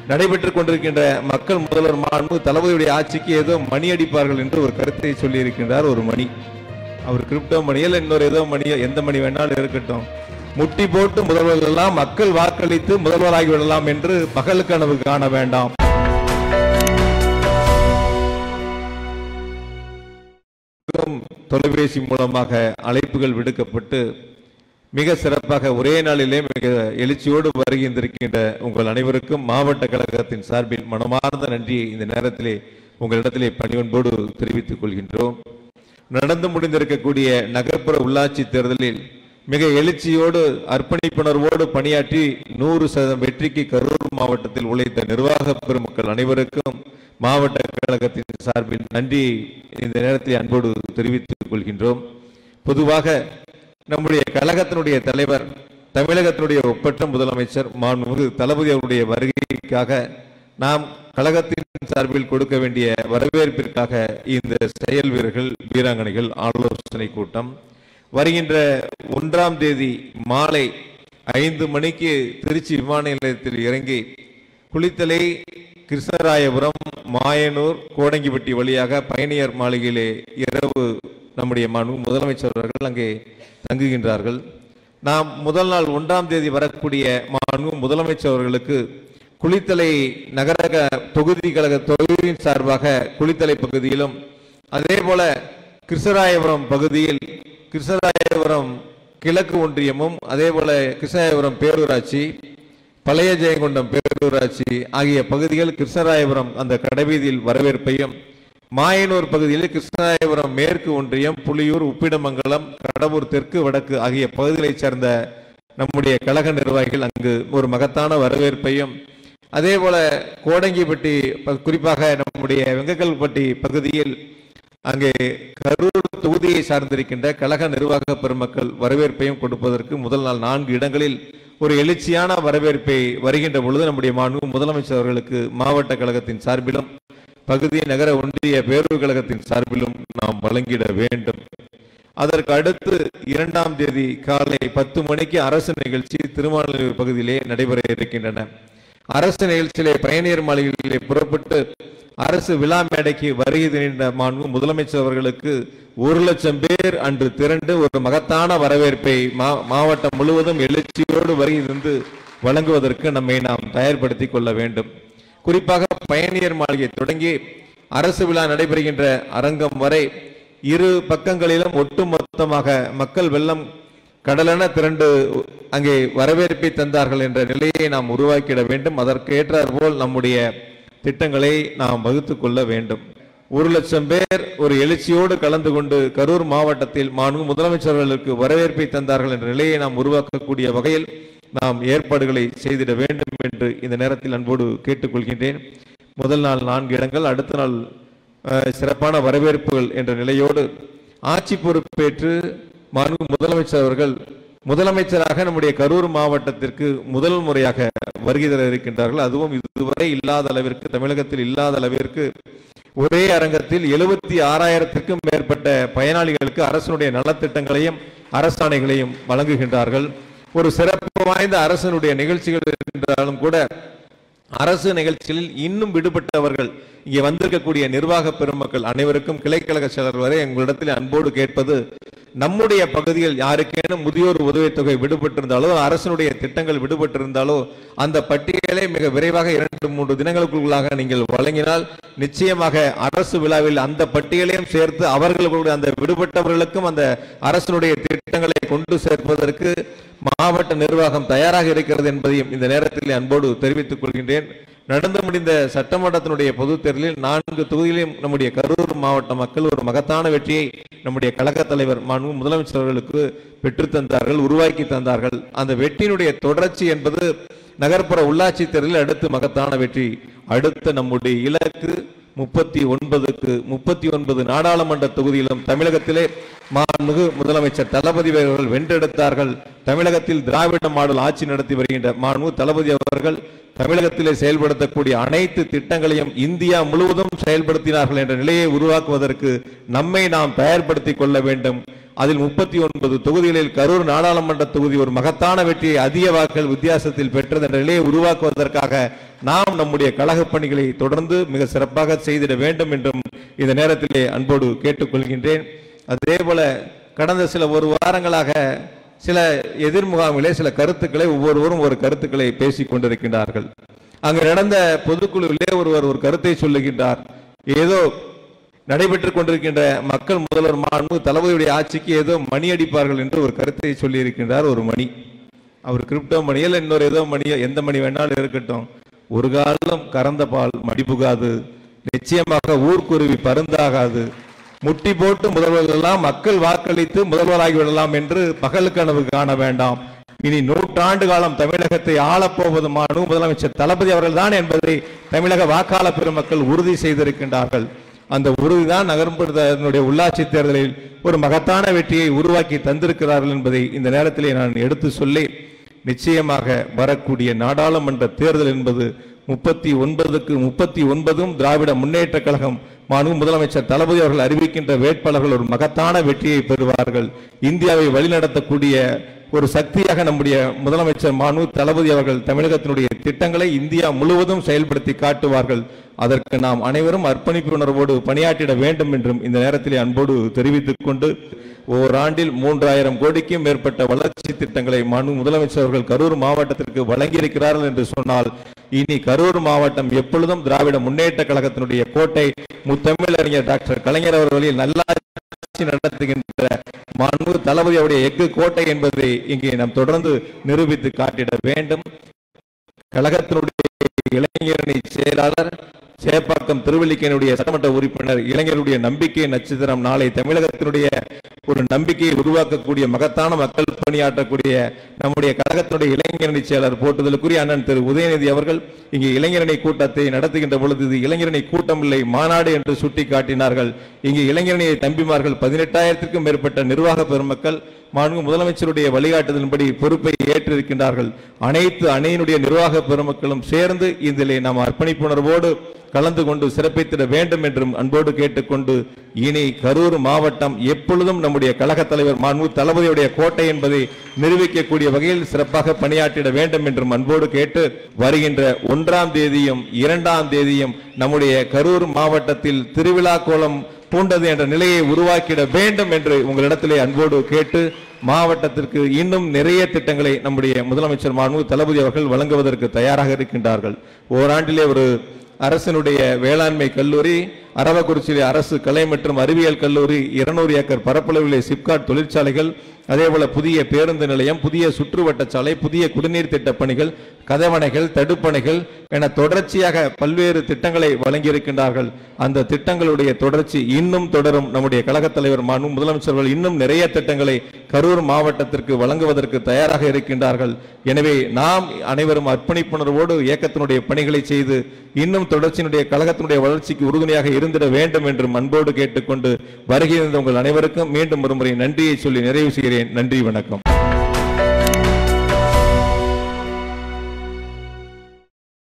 நடைபெற்றுக் கொண்டிருக்கின்ற மக்கள் முதல்வர் மாண்பு தளபதியுடைய ஆட்சிக்கு ஏதோ மணி அடிப்பார்கள் என்று ஒரு கருத்தை சொல்லி இருக்கின்றார் ஒரு மணி அவர் கிரிப்டோ மணியில் இன்னொரு ஏதோ மணியோ எந்த மணி வேணாலும் இருக்கட்டும் முட்டி போட்டு முதல்வர்கள் எல்லாம் மக்கள் வாக்களித்து முதல்வராகி விடலாம் என்று பகல் கனவு காண வேண்டாம் தொலைபேசி மூலமாக அழைப்புகள் விடுக்கப்பட்டு மிக சிறப்பாக ஒரே நாளிலே மிக எழுச்சியோடு வருகின்றிருக்கின்ற உங்கள் அனைவருக்கும் மாவட்ட கழகத்தின் சார்பில் மனமார்ந்த நன்றியை இந்த நேரத்திலே உங்களிடத்திலே பணிவன்போடு தெரிவித்துக் கொள்கின்றோம் நடந்து முடிந்திருக்கக்கூடிய நகர்ப்புற உள்ளாட்சி தேர்தலில் மிக எழுச்சியோடு அர்ப்பணிப்புணர்வோடு பணியாற்றி நூறு சதவீதம் வெற்றிக்கு கரூர் மாவட்டத்தில் உழைத்த நிர்வாக பெருமக்கள் அனைவருக்கும் மாவட்ட கழகத்தின் சார்பில் நன்றி இந்த நேரத்தில் அன்போடு தெரிவித்துக் கொள்கின்றோம் பொதுவாக நம்முடைய கழகத்தினுடைய தலைவர் தமிழகத்தினுடைய ஒப்பற்ற முதலமைச்சர் மாண்புமிகு தளபதி அவருடைய வருகைக்காக நாம் கழகத்தின் சார்பில் கொடுக்க வேண்டிய வரவேற்பிற்காக இந்த செயல் வீரர்கள் வீராங்கனைகள் ஆலோசனை கூட்டம் வருகின்ற ஒன்றாம் தேதி மாலை ஐந்து மணிக்கு திருச்சி விமான நிலையத்தில் இறங்கி குளித்தலை கிருஷ்ணராயபுரம் மாயனூர் கோடங்கிப்பட்டி வழியாக பயணியர் மாளிகையிலே இரவு நம்முடைய மனு முதலமைச்சர் அவர்கள் அங்கே தங்குகின்றார்கள் நாம் முதல் நாள் ஒன்றாம் தேதி வரக்கூடிய மாண்பு முதலமைச்சர் அவர்களுக்கு குளித்தலை நகரக தொகுதி கழக தொகுதியின் சார்பாக குளித்தலை பகுதியிலும் அதே போல கிருஷ்ணராயபுரம் பகுதியில் கிருஷ்ணராயபுரம் கிழக்கு ஒன்றியமும் அதே போல கிருஷ்ணராயபுரம் பேரூராட்சி பழைய ஜெயங்கொண்டம் பேரூராட்சி ஆகிய பகுதிகள் கிருஷ்ணராயபுரம் அந்த கடைவீதியில் வரவேற்பையும் மாயனூர் பகுதியில் கிருஷ்ணராயபுரம் மேற்கு ஒன்றியம் புலியூர் உப்பிடமங்கலம் கடவுர் தெற்கு வடக்கு ஆகிய பகுதிகளைச் சேர்ந்த நம்முடைய கழக நிர்வாகிகள் அங்கு ஒரு மகத்தான வரவேற்பையும் அதே போல கோடங்கிப்பட்டி ப- குறிப்பாக நம்முடைய வெங்கக்கல்பட்டி பகுதியில் அங்கே கரூர் தொகுதியை சார்ந்திருக்கின்ற கழக நிர்வாக பெருமக்கள் வரவேற்பையும் கொடுப்பதற்கு முதல் நாள் நான்கு இடங்களில் ஒரு எழுச்சியான வரவேற்பை வருகின்ற பொழுது நம்முடைய மாண்பு முதலமைச்சர் அவர்களுக்கு மாவட்ட கழகத்தின் சார்பிலும் பகுதி நகர ஒன்றிய பேரூர் கழகத்தின் சார்பிலும் நாம் வழங்கிட வேண்டும் அதற்கு அடுத்து இரண்டாம் தேதி காலை பத்து மணிக்கு அரசு நிகழ்ச்சி திருமாநல்லூர் பகுதியிலே நடைபெற இருக்கின்றன அரசு நிகழ்ச்சியிலே பயணியர் மாளிகையிலே புறப்பட்டு அரசு விழா மேடைக்கு வருகை தருகின்ற மாண்பு முதலமைச்சர் அவர்களுக்கு ஒரு லட்சம் பேர் அன்று திரண்டு ஒரு மகத்தான வரவேற்பை மா- மாவட்டம் முழுவதும் எழுச்சியோடு வருகை தந்து வழங்குவதற்கு நம்மை நாம் தயார்படுத்திக் கொள்ள வேண்டும் குறிப்பாக பயணியர் மாளிகை தொடங்கி அரசு விழா நடைபெறுகின்ற அரங்கம் வரை இரு பக்கங்களிலும் ஒட்டுமொத்தமாக மக்கள் வெள்ளம் கடலென திரண்டு அங்கே வரவேற்பை தந்தார்கள் என்ற நிலையை நாம் உருவாக்கிட வேண்டும் அதற்கு ஏற்றாற் போல் நம்முடைய திட்டங்களை நாம் வகுத்துக் கொள்ள வேண்டும் ஒரு லட்சம் பேர் ஒரு எழுச்சியோடு கலந்து கொண்டு கரூர் மாவட்டத்தில் மாண்பு முதலமைச்சர்களுக்கு வரவேற்பை தந்தார்கள் என்ற நிலையை நாம் உருவாக்கக்கூடிய வகையில் நாம் ஏற்பாடுகளை செய்திட வேண்டும் என்று இந்த நேரத்தில் அன்போடு கேட்டுக்கொள்கின்றேன் முதல் நாள் நான்கு இடங்கள் அடுத்த நாள் அஹ், சிறப்பான வரவேற்புகள் என்ற நிலையோடு ஆட்சி பொறுப்பேற்று மாண்பு முதலமைச்சர் அவர்கள் முதலமைச்சராக நம்முடைய கரூர் மாவட்டத்திற்கு முதல் முறையாக வருகை தர இருக்கின்றார்கள் அதுவும் இதுவரை இல்லாத அளவிற்கு தமிழகத்தில் இல்லாத அளவிற்கு ஒரே அரங்கத்தில் எழுபத்தி ஆறாயிரத்திற்கும் மேற்பட்ட பயனாளிகளுக்கு அரசனுடைய நலத்திட்டங்களையும் அரசாணைகளையும் வழங்குகின்றார்கள் ஒரு சிறப்பு வாய்ந்த அரசனுடைய நிகழ்ச்சிகள் என்றாலும் கூட அரசு நிகழ்ச்சிகளில் இன்னும் விடுபட்டவர்கள் இங்கே வந்திருக்கக்கூடிய நிர்வாக பெருமக்கள் அனைவருக்கும் கிளைக்கழக செயலர் வரை எங்களிடத்தில் அன்போடு கேட்பது நம்முடைய பகுதியில் யாருக்கேனும் முதியோர் உதவித்தொகை விடுபட்டிருந்தாலோ அரசனுடைய திட்டங்கள் விடுபட்டிருந்தாலோ அந்த பட்டியலை மிக விரைவாக இரண்டு மூன்று தினங்களுக்குள்ளாக நீங்கள் வழங்கினால் நிச்சயமாக அரசு விழாவில் அந்த பட்டியலையும் சேர்த்து அவர்களுடைய அந்த விடுபட்டவர்களுக்கும் அந்த அரசனுடைய திட்டங்களை கொண்டு சேர்ப்பதற்கு மாவட்ட நிர்வாகம் தயாராக இருக்கிறது என்பதையும் இந்த நேரத்தில் அன்போடு தெரிவித்துக் கொள்கின்றேன் நடந்து முடிந்த சட்டமன்றத்தினுடைய பொதுத் தேர்தலில் நான்கு தொகுதியிலும் நம்முடைய கரூர் மாவட்ட மக்கள் ஒரு மகத்தான வெற்றியை நம்முடைய கழக தலைவர் மாண்பு முதலமைச்சர் அவர்களுக்கு பெற்றுத் தந்தார்கள் உருவாக்கி தந்தார்கள் அந்த வெற்றியினுடைய தொடர்ச்சி என்பது நகர்ப்புற உள்ளாட்சி தேர்தலில் அடுத்து மகத்தான வெற்றி அடுத்த நம்முடைய இலக்கு முப்பத்தி ஒன்பதுக்கு முப்பத்தி ஒன்பது நாடாளுமன்ற தொகுதியிலும் தமிழகத்திலே மாண்புமிகு முதலமைச்சர் தளபதி அவர்கள் வென்றெடுத்தார்கள் தமிழகத்தில் திராவிட மாடல் ஆட்சி நடத்தி வருகின்ற மாண்பு தளபதி அவர்கள் தமிழகத்திலே செயல்படுத்தக்கூடிய அனைத்து திட்டங்களையும் இந்தியா முழுவதும் செயல்படுத்தினார்கள் என்ற நிலையை உருவாக்குவதற்கு நம்மை நாம் தயார்படுத்திக் கொள்ள வேண்டும் அதில் முப்பத்தி ஒன்பது தொகுதிகளில் கரூர் நாடாளுமன்ற தொகுதி ஒரு மகத்தான வெற்றியை அதிக வாக்குகள் வித்தியாசத்தில் பெற்றது என்ற நிலையை உருவாக்குவதற்காக நாம் நம்முடைய கழக பணிகளை தொடர்ந்து மிக சிறப்பாக செய்திட வேண்டும் என்றும் இந்த நேரத்திலே அன்போடு கேட்டுக்கொள்கின்றேன் அதே போல கடந்த சில ஒரு வாரங்களாக சில எதிர்முகாமிலே சில கருத்துக்களை ஒவ்வொருவரும் ஒரு கருத்துக்களை பேசிக் கொண்டிருக்கின்றார்கள் அங்கு நடந்த பொதுக்குழுவிலே ஒருவர் ஒரு கருத்தை சொல்லுகின்றார் ஏதோ நடைபெற்றுக் கொண்டிருக்கின்ற மக்கள் முதல்வர் மாண்பு தளபதியுடைய ஆட்சிக்கு ஏதோ மணி அடிப்பார்கள் என்று ஒரு கருத்தை சொல்லி இருக்கின்றார் ஒரு மணி அவர் கிரிப்டோ மணியில் இன்னொரு ஏதோ மணியோ எந்த மணி வேணாலும் இருக்கட்டும் ஒரு காலம் கறந்த பால் மடிபுகாது நிச்சயமாக ஊர்க்குருவி பருந்தாகாது முட்டி போட்டு முதல்வர்கள் எல்லாம் மக்கள் வாக்களித்து முதல்வராகி விடலாம் என்று பகல் கனவு காண வேண்டாம் இனி நூற்றாண்டு காலம் தமிழகத்தை ஆளப்போவது மாணு முதலமைச்சர் தளபதி அவர்கள்தான் என்பதை தமிழக வாக்காளர் பெருமக்கள் உறுதி செய்திருக்கின்றார்கள் அந்த உறுதிதான் நகர்ப்புறத்தினுடைய உள்ளாட்சி தேர்தலில் ஒரு மகத்தான வெற்றியை உருவாக்கி தந்திருக்கிறார்கள் என்பதை இந்த நேரத்திலே நான் எடுத்து சொல்லி நிச்சயமாக வரக்கூடிய நாடாளுமன்ற தேர்தல் என்பது முப்பத்தி ஒன்பதுக்கு முப்பத்தி ஒன்பதும் திராவிட முன்னேற்ற கழகம் மாண்பு முதலமைச்சர் தளபதி அவர்கள் அறிவிக்கின்ற வேட்பாளர்கள் ஒரு மகத்தான வெற்றியை பெறுவார்கள் இந்தியாவை வழிநடத்தக்கூடிய ஒரு சக்தியாக நம்முடைய முதலமைச்சர் மாண்பு தளபதி அவர்கள் தமிழகத்தினுடைய திட்டங்களை இந்தியா முழுவதும் செயல்படுத்தி காட்டுவார்கள் அதற்கு நாம் அனைவரும் அர்ப்பணிப்பு உணர்வோடு பணியாற்றிட வேண்டும் என்றும் இந்த நேரத்திலே அன்போடு தெரிவித்துக் கொண்டு ஓராண்டில் மூன்றாயிரம் கோடிக்கும் மேற்பட்ட வளர்ச்சி திட்டங்களை மாண்பு முதலமைச்சர் அவர்கள் கரூர் மாவட்டத்திற்கு வழங்கியிருக்கிறார்கள் என்று சொன்னால் இனி கரூர் மாவட்டம் எப்பொழுதும் திராவிட முன்னேற்ற கழகத்தினுடைய கோட்டை முத்தமிழறிஞர் டாக்டர் கலைஞர் அவர்களில் நல்லாட்சி நடத்துகின்ற மாண்பு தளபதி அவருடைய எஃகு கோட்டை என்பதை இங்கே நாம் தொடர்ந்து நிரூபித்து காட்டிட வேண்டும் கழகத்தினுடைய இளைஞரணி செயலாளர் சேப்பாக்கம் திருவல்லிக்கேனுடைய சட்டமன்ற உறுப்பினர் இளைஞருடைய நம்பிக்கை நட்சத்திரம் நாளை தமிழகத்தினுடைய ஒரு நம்பிக்கையை உருவாக்கக்கூடிய மகத்தான மக்கள் பணியாற்றக்கூடிய நம்முடைய கழகத்தினுடைய இளைஞரணி செயலர் போட்டுதலுக்குரிய அண்ணன் திரு உதயநிதி அவர்கள் இங்கே இளைஞரணி கூட்டத்தை நடத்துகின்ற பொழுது இது இளைஞரணி கூட்டம் இல்லை மாநாடு என்று சுட்டி காட்டினார்கள் இங்கே இளைஞரணியை தம்பிமார்கள் பதினெட்டாயிரத்திற்கும் மேற்பட்ட நிர்வாக பெருமக்கள் மாண்பு முதலமைச்சருடைய வழிகாட்டுதலின்படி பொறுப்பை ஏற்றிருக்கின்றார்கள் அனைத்து அணையினுடைய நிர்வாக பெருமக்களும் சேர்ந்து இதிலே நாம் அர்ப்பணிப்புணர்வோடு கலந்து கொண்டு சிறப்பித்திட வேண்டும் என்றும் அன்போடு கேட்டுக்கொண்டு இனி கரூர் மாவட்டம் எப்பொழுதும் நம்முடைய கழக தலைவர் மாண்பு தளபதியுடைய கோட்டை என்பதை நிரூபிக்கக்கூடிய வகையில் சிறப்பாக பணியாற்றிட வேண்டும் என்றும் அன்போடு கேட்டு வருகின்ற ஒன்றாம் தேதியும் இரண்டாம் தேதியும் நம்முடைய கரூர் மாவட்டத்தில் திருவிழா கோலம் பூண்டது என்ற நிலையை உருவாக்கிட வேண்டும் என்று உங்களிடத்திலே அன்போடு கேட்டு மாவட்டத்திற்கு இன்னும் நிறைய திட்டங்களை நம்முடைய முதலமைச்சர் மாண்பு தளபதி அவர்கள் வழங்குவதற்கு தயாராக இருக்கின்றார்கள் ஓராண்டிலே ஒரு அரசினுடைய வேளாண்மை கல்லூரி அரவக்குறிச்சியிலே அரசு கலை மற்றும் அறிவியல் கல்லூரி இருநூறு ஏக்கர் பரப்பளவிலே சிப்காட் தொழிற்சாலைகள் அதே போல புதிய பேருந்து நிலையம் புதிய சுற்றுவட்ட சாலை புதிய குடிநீர் திட்ட பணிகள் கதவணைகள் தடுப்பணைகள் என தொடர்ச்சியாக பல்வேறு திட்டங்களை வழங்கியிருக்கின்றார்கள் அந்த திட்டங்களுடைய தொடர்ச்சி இன்னும் தொடரும் நம்முடைய கழகத் தலைவர் மாண்பு முதலமைச்சர்கள் இன்னும் நிறைய திட்டங்களை கரூர் மாவட்டத்திற்கு வழங்குவதற்கு தயாராக இருக்கின்றார்கள் எனவே நாம் அனைவரும் அர்ப்பணிப்புணர்வோடு இயக்கத்தினுடைய பணிகளை செய்து இன்னும் தொடர்ச்சியினுடைய கழகத்தினுடைய வளர்ச்சிக்கு உறுதுணையாக இருந்திட வேண்டும் என்றும் அன்போடு கேட்டுக்கொண்டு வருகின்ற உங்கள் அனைவருக்கும் மீண்டும் ஒருமுறை நன்றியை சொல்லி நிறைவு செய்கிறேன் நன்றி வணக்கம்